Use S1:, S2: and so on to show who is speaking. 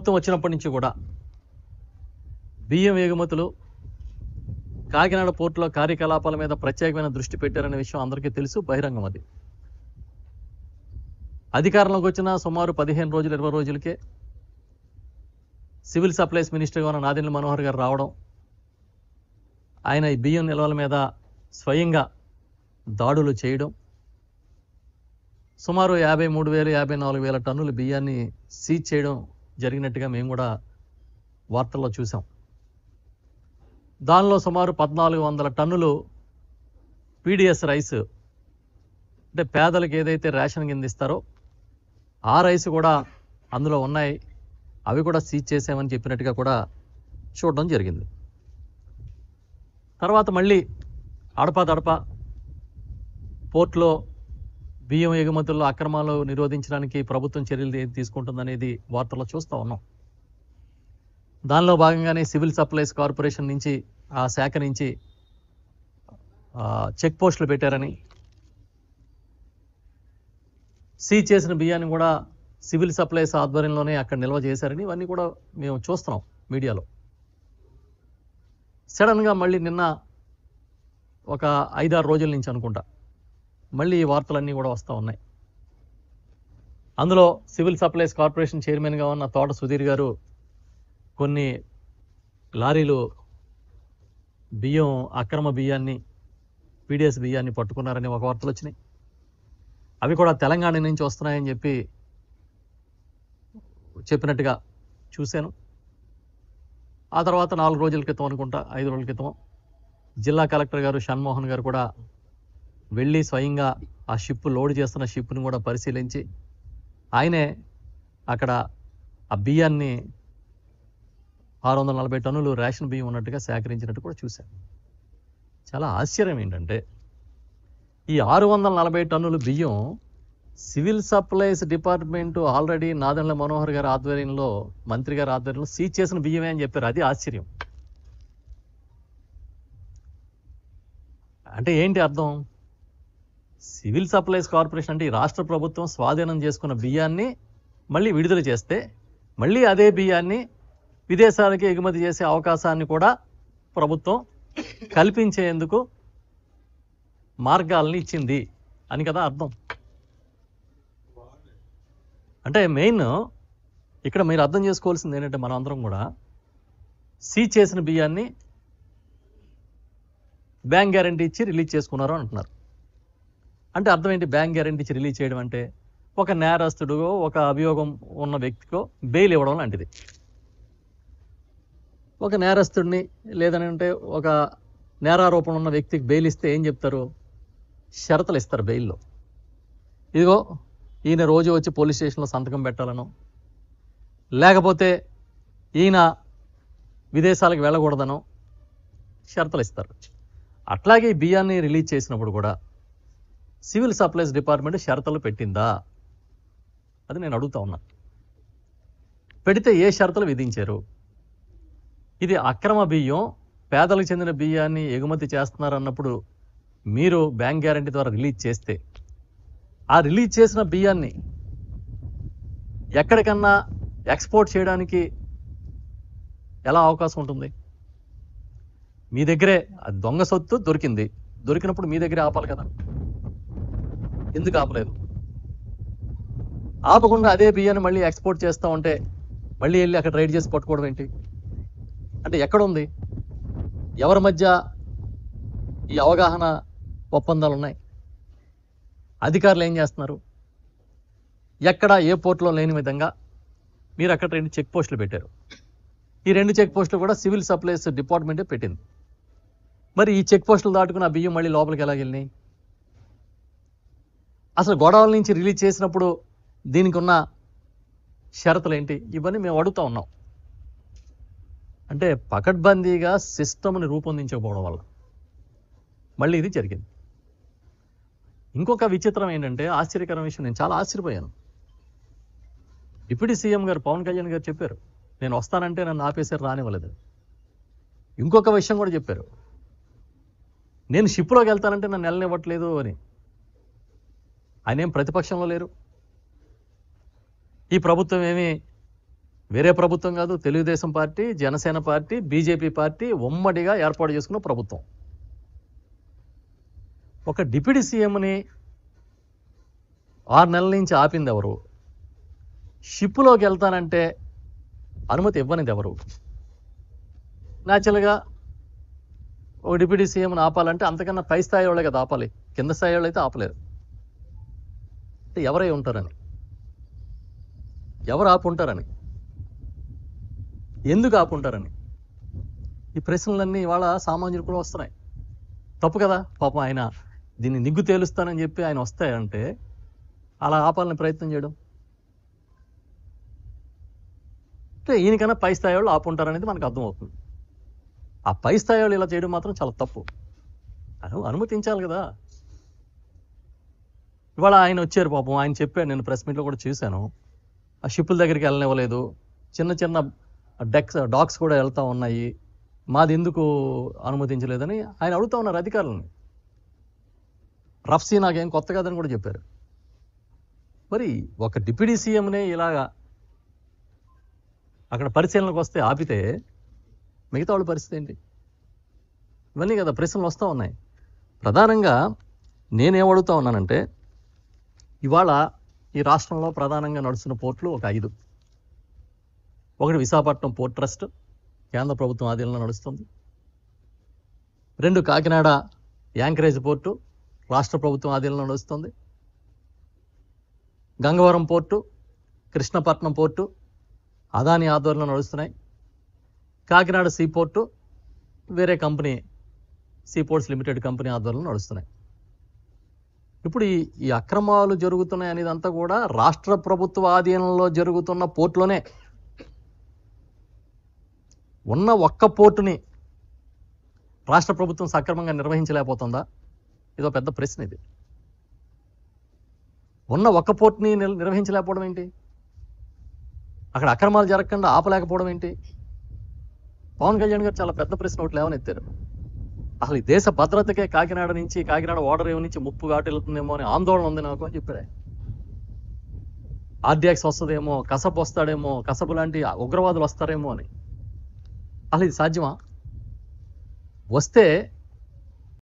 S1: ప్రభుత్వం వచ్చినప్పటి నుంచి కూడా బియ్యం ఎగుమతులు కాకినాడ పోర్టులో కార్యకలాపాల మీద ప్రత్యేకమైన దృష్టి పెట్టారనే విషయం అందరికీ తెలుసు బహిరంగం అది అధికారంలోకి వచ్చిన సుమారు పదిహేను రోజులు ఇరవై రోజులకే సివిల్ సప్లైస్ మినిస్టర్గా ఉన్న నాదెండ్ల మనోహర్ గారు రావడం ఆయన ఈ బియ్యం నిల్వల మీద స్వయంగా దాడులు చేయడం సుమారు యాభై మూడు వేలు యాభై నాలుగు వేల టన్నుల బియ్యాన్ని సీజ్ చేయడం జరిగినట్టుగా మేము కూడా వార్తల్లో చూసాం దానిలో సుమారు పద్నాలుగు వందల టన్నులు పీడిఎస్ రైస్ అంటే పేదలకు ఏదైతే రేషన్ కింద ఇస్తారో ఆ రైస్ కూడా అందులో ఉన్నాయి అవి కూడా సీజ్ చేసామని చెప్పినట్టుగా కూడా చూడడం జరిగింది తర్వాత మళ్ళీ అడపా దడప పోర్ట్లో బియ్యం ఎగుమతుల్లో అక్రమాలు నిరోధించడానికి ప్రభుత్వం చర్యలు ఏం తీసుకుంటుందనేది వార్తల్లో చూస్తూ ఉన్నాం దానిలో భాగంగానే సివిల్ సప్లైస్ కార్పొరేషన్ నుంచి ఆ శాఖ నుంచి ఆ, చెక్ పోస్టులు పెట్టారని సీజ్ చేసిన బియ్యాన్ని కూడా సివిల్ సప్లైస్ ఆధ్వర్యంలోనే అక్కడ నిల్వ చేశారని ఇవన్నీ కూడా మేము చూస్తున్నాం మీడియాలో సడన్గా మళ్ళీ నిన్న ఒక ఐదారు రోజుల నుంచి అనుకుంటా మళ్ళీ ఈ వార్తలన్నీ కూడా వస్తూ ఉన్నాయి అందులో సివిల్ సప్లైస్ కార్పొరేషన్ చైర్మన్గా ఉన్న తోట సుధీర్ గారు కొన్ని లారీలు బియ్యం అక్రమ బియ్యాన్ని పీడిఎస్ బియ్యాన్ని పట్టుకున్నారని ఒక వార్తలు వచ్చినాయి అవి కూడా తెలంగాణ నుంచి వస్తున్నాయని చెప్పి చెప్పినట్టుగా చూశాను ఆ తర్వాత నాలుగు రోజుల క్రితం అనుకుంటా ఐదు రోజుల క్రితం జిల్లా కలెక్టర్ గారు షణ్మోహన్ గారు కూడా వెళ్ళి స్వయంగా ఆ షిప్ లోడ్ చేస్తున్న షిప్ని కూడా పరిశీలించి ఆయనే అక్కడ ఆ బియ్యాన్ని ఆరు వందల నలభై టన్నులు రేషన్ బియ్యం ఉన్నట్టుగా సేకరించినట్టు కూడా చూశాను చాలా ఆశ్చర్యం ఏంటంటే ఈ ఆరు వందల నలభై టన్నులు బియ్యం civil supplies department already Nadendla Manohar గారి ఆధ్వర్యంలో మంత్రి గారి ఆధ్వర్యంలో సీజ్ చేసిన బియ్యమే అని చెప్పారు అది ఆశ్చర్యం అంటే ఏంటి అర్థం సివిల్ సప్లైస్ కార్పొరేషన్ అంటే ఈ రాష్ట్ర ప్రభుత్వం స్వాధీనం చేసుకున్న బియ్యాన్ని మళ్ళీ విడుదల చేస్తే మళ్ళీ అదే బియ్యాన్ని విదేశాలకి ఎగుమతి చేసే అవకాశాన్ని కూడా ప్రభుత్వం కల్పించేందుకు మార్గాల్ని ఇచ్చింది అని కదా అర్థం అంటే మెయిన్ ఇక్కడ మీరు అర్థం చేసుకోవాల్సింది ఏంటంటే మనం అందరం కూడా సీజ్ చేసిన బియ్యాన్ని బ్యాంక్ గ్యారంటీ ఇచ్చి రిలీజ్ చేసుకున్నారు అంటున్నారు అంటే అర్థం ఏంటి బ్యాంక్ గ్యారంటీ ఇచ్చి రిలీజ్ చేయడం అంటే ఒక నేరస్తుడు ఒక అభియోగం ఉన్న వ్యక్తికో బెయిల్ ఇవ్వడం లాంటిది ఒక నేరస్తుడిని లేదనంటే ఒక నేరారోపణ ఉన్న వ్యక్తికి బెయిల్ ఇస్తే ఏం చెప్తారు షరతులు ఇస్తారు బెయిల్లో ఇదిగో ఈయన రోజు వచ్చి పోలీస్ స్టేషన్లో సంతకం పెట్టాలను లేకపోతే ఈయన విదేశాలకు వెళ్ళకూడదనో షరతులు ఇస్తారు అట్లాగే ఈ బియ్యాన్ని రిలీజ్ చేసినప్పుడు కూడా సివిల్ సప్లైస్ డిపార్ట్మెంట్ షరతులు పెట్టిందా అది నేను అడుగుతా ఉన్నా పెడితే ఏ షరతులు విధించారు ఇది అక్రమ బియ్యం పేదలకు చెందిన బియ్యాన్ని ఎగుమతి చేస్తున్నారు అన్నప్పుడు మీరు బ్యాంక్ గ్యారంటీ ద్వారా రిలీజ్ చేస్తే ఆ రిలీజ్ చేసిన బియ్యాన్ని ఎక్కడికన్నా ఎక్స్పోర్ట్ చేయడానికి ఎలా అవకాశం ఉంటుంది మీ దగ్గరే అది దొంగ సొత్తు దొరికింది దొరికినప్పుడు మీ దగ్గరే ఆపాలి కదా ఎందుకు ఆపలేదు ఆపకుండా అదే బియ్యాన్ని మళ్ళీ ఎక్స్పోర్ట్ చేస్తా ఉంటే మళ్ళీ వెళ్ళి అక్కడ రైడ్ చేసి పట్టుకోవడం ఏంటి అంటే ఎక్కడ ఉంది ఎవరి మధ్య ఈ అవగాహన ఒప్పందాలు ఉన్నాయి అధికారులు ఏం చేస్తున్నారు ఎక్కడ ఏ పోర్టులో లేని విధంగా మీరు అక్కడ రెండు చెక్ పోస్టులు పెట్టారు ఈ రెండు చెక్ పోస్టులు కూడా సివిల్ సప్లైస్ డిపార్ట్మెంటే పెట్టింది మరి ఈ చెక్ పోస్టులు దాటుకుని ఆ బియ్యం మళ్ళీ లోపలికి ఎలా వెళ్ళినాయి అసలు గొడవల నుంచి రిలీజ్ చేసినప్పుడు దీనికి ఉన్న షరతులు ఏంటి ఇవన్నీ మేము అడుగుతా ఉన్నాం అంటే పకడ్బందీగా సిస్టమ్ని రూపొందించకపోవడం వల్ల మళ్ళీ ఇది జరిగింది ఇంకొక విచిత్రం ఏంటంటే ఆశ్చర్యకరం విషయం నేను చాలా ఆశ్చర్యపోయాను డిప్యూటీ సీఎం గారు పవన్ కళ్యాణ్ గారు చెప్పారు నేను వస్తానంటే నన్ను ఆపేసారు రానివ్వలేదు ఇంకొక విషయం కూడా చెప్పారు నేను షిప్లోకి వెళ్తానంటే నన్ను వెళ్ళనివ్వట్లేదు అని ఆయన ఏం ప్రతిపక్షంలో లేరు ఈ ప్రభుత్వం ఏమీ వేరే ప్రభుత్వం కాదు Telugu Desam party Janasena party BJP party ఉమ్మడిగా ఏర్పాటు చేసుకున్న ప్రభుత్వం ఒక డిప్యూటీ సీఎంని ఆరు నెలల నుంచి ఆపింది ఎవరు షిప్లోకి వెళ్తానంటే అనుమతి ఇవ్వనిది ఎవరు న్యాచురల్గా ఒక డిప్యూటీ సీఎంని ఆపాలంటే అంతకన్నా పై స్థాయి వాళ్ళే కదా ఆపాలి కింద స్థాయి వాళ్ళు అయితే ఆపలేరు అంటే ఎవరై ఉంటారని ఎవరు ఆపుంటారని ఎందుకు ఆపుంటారని ఈ ప్రశ్నలన్నీ ఇవాళ సామాన్యులు కూడా వస్తున్నాయి తప్పు కదా పాపం ఆయన దీన్ని నిగ్గు తేలుస్తానని చెప్పి ఆయన వస్తాయంటే అలా ఆపాలని ప్రయత్నం చేయడం అంటే ఈయనకన్నా పై స్థాయి వాళ్ళు ఆపుంటారనేది మనకు అర్థమవుతుంది ఆ పై స్థాయి వాళ్ళు ఇలా చేయడం మాత్రం చాలా తప్పు అను- అనుమతించాలి కదా ఇవాళ ఆయన వచ్చారు పాపం ఆయన చెప్పాడు నేను ప్రెస్ మీట్లో కూడా చూశాను ఆ షిప్పుల దగ్గరికి వెళ్ళనివ్వలేదు చిన్న చిన్న డెక్స్ డాక్స్ కూడా వెళ్తా ఉన్నాయి మాది ఎందుకు అనుమతించలేదని ఆయన అడుగుతా ఉన్నారు అధికారులను రఫ్సీ నాకేం కొత్త కాదని కూడా చెప్పారు మరి ఒక డిప్యూటీ సీఎంనే ఇలాగా అక్కడ పరిశీలనకు వస్తే ఆపితే మిగతా వాళ్ళ పరిస్థితి ఏంటి ఇవన్నీ కదా ప్రశ్నలు వస్తూ ఉన్నాయి ప్రధానంగా నేనేం అడుగుతా ఉన్నానంటే ఇవాళ ఈ రాష్ట్రంలో ప్రధానంగా నడుస్తున్న పోర్టులు ఒక ఐదు ఒకటి విశాఖపట్నం పోర్ట్ ట్రస్ట్ కేంద్ర ప్రభుత్వం ఆధీనంలో నడుస్తుంది రెండు కాకినాడ యాంకరేజ్ పోర్టు రాష్ట్ర ప్రభుత్వం ఆధీనంలో నడుస్తుంది గంగవరం పోర్టు కృష్ణపట్నం పోర్టు అదాని ఆధ్వర్యంలో నడుస్తున్నాయి కాకినాడ సీ పోర్టు వేరే company sea ports limited company ఆధ్వర్యంలో నడుస్తున్నాయి ఇప్పుడు ఈ ఈ అక్రమాలు జరుగుతున్నాయి అనేది అంతా కూడా రాష్ట్ర ప్రభుత్వ ఆధీనంలో జరుగుతున్న పోర్టులోనే ఉన్న ఒక్క పోర్టుని రాష్ట్ర ప్రభుత్వం సక్రమంగా నిర్వహించలేకపోతుందా ఇదో పెద్ద ప్రశ్న ఇది ఉన్న ఒక్క పోర్టుని నిర్- నిర్వహించలేకపోవడం ఏంటి అక్కడ అక్రమాలు జరగకుండా ఆపలేకపోవడం ఏంటి పవన్ కళ్యాణ్ గారు చాలా పెద్ద ప్రశ్న ఒకటి లేవనెత్తారు అసలు ఈ దేశ భద్రతకే కాకినాడ నుంచి కాకినాడ ఓడరేవు నుంచి ముప్పు ఘాటెళ్తుందేమో అని ఆందోళన ఉంది నాకు అని చెప్పాడు ఆయన. ఆర్డిఎక్స్ వస్తుందేమో కసబ్ వస్తాడేమో కసబు లాంటి ఉగ్రవాదులు వస్తారేమో అని అసలు ఇది సాధ్యమా వస్తే